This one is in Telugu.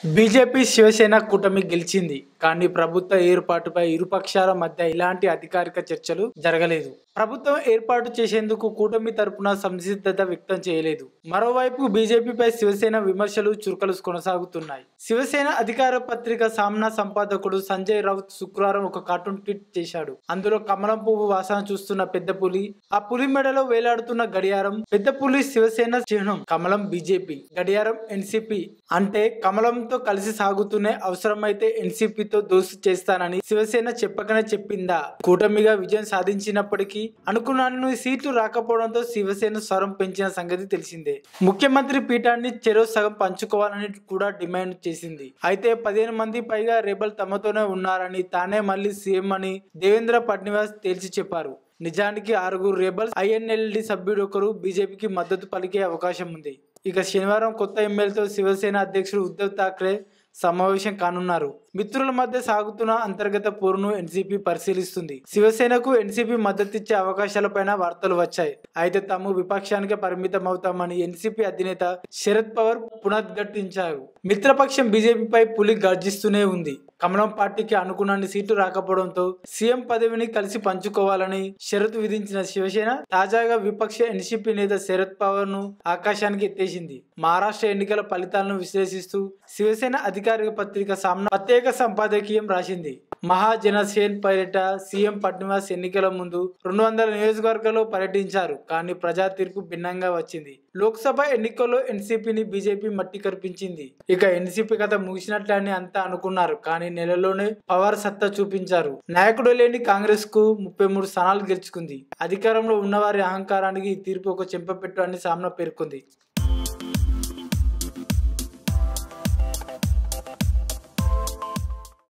బీజేపీ శివసేన కూటమి గెలిచింది కానీ ప్రభుత్వ ఏర్పాటుపై ఇరుపక్షాల మధ్య ఇలాంటి అధికారిక చర్చలు జరగలేదు ప్రభుత్వం ఏర్పాటు చేసేందుకు కూటమి తరపున సంసిద్ధత వ్యక్తం చేయలేదు మరోవైపు బీజేపీపై శివసేన విమర్శలు చురకలు కొనసాగుతున్నాయి శివసేన అధికార పత్రిక సామ్నా సంపాదకుడు సంజయ్ రౌత్ శుక్రవారం ఒక కార్టూన్ ట్వీట్ చేశాడు అందులో కమలం పువ్వు వాసన చూస్తున్న పెద్ద పులి ఆ పులి మెడలో వేలాడుతున్న గడియారం పెద్ద పులి శివసేన చిహ్నం కమలం బీజేపీ గడియారం ఎన్సీపీ అంటే కమలంతో కలిసి సాగుతూనే అవసరమైతే ఎన్సీపీతో దోస్తు చేస్తానని శివసేన చెప్పకనే చెప్పిందా కూటమిగా విజయం సాధించినప్పటికీ అనుకున్నాను సీట్లు రాకపోవడంతో శివసేన స్వరం పెంచిన సంగతి తెలిసిందే ముఖ్యమంత్రి పీఠాన్ని చెరో సగం పంచుకోవాలని కూడా డిమాండ్ చేసింది అయితే పదిహేను మంది పైగా రేబల్ తమతోనే ఉన్నారని తానే మళ్ళీ సీఎం అని దేవేంద్ర ఫడ్నవీస్ తేల్చి చెప్పారు నిజానికి ఆరుగురు రేబల్స్ ఐఎన్ఎల్డి సభ్యుడు ఒకరు బీజేపీకి మద్దతు పలికే అవకాశం ఉంది ఇక శనివారం కొత్త ఎమ్మెల్యేతో శివసేన అధ్యక్షుడు ఉద్ధవ్ ఠాక్రే సమావేశం కానున్నారు మిత్రుల మధ్య సాగుతున్న అంతర్గత పోరును ఎన్సీపీ పరిశీలిస్తుంది శివసేనకు ఎన్సీపీ మద్దతిచ్చే అవకాశాలపైన వార్తలు వచ్చాయి అయితే తాము విపక్షానికే పరిమితం అవుతామని ఎన్సీపీ అధినేత శరద్ పవార్ పునరుద్ఘాటించారు మిత్రపక్షం బీజేపీపై పులి గర్జిస్తూనే ఉంది కమలం పార్టీకి అనుకున్న సీట్లు రాకపోవడంతో సీఎం పదవిని కలిసి పంచుకోవాలని షరతు విధించిన శివసేన తాజాగా విపక్ష ఎన్సీపీ నేత శరద్ పవార్ ను ఆకాశానికి ఎత్తేసింది మహారాష్ట్ర ఎన్నికల ఫలితాలను విశ్లేషిస్తూ శివసేన అధికారిక పత్రిక సామ్నా ప్రత్యేక సంపాదకీయం రాసింది మహాజనసేన్ పర్యట సీఎం ఫడ్నవీస్ ఎన్నికల ముందు రెండు వందల నియోజకవర్గాల్లో పర్యటించారు కానీ ప్రజా తీర్పు భిన్నంగా వచ్చింది లోక్సభ ఎన్నికల్లో ఎన్సీపీని బీజేపీ మట్టి కనిపించింది ఇక ఎన్సీపీ కథ ముగిసినట్లే అని అంతా అనుకున్నారు కానీ నెలలోనే పవర్ సత్తా చూపించారు నాయకుడు లేని కాంగ్రెస్ కు ముప్పై మూడు స్థానాలు గెలుచుకుంది అధికారంలో ఉన్నవారి అహంకారానికి ఈ తీర్పు ఒక చెంపపెట్టు అని సామ్నా పేర్కొంది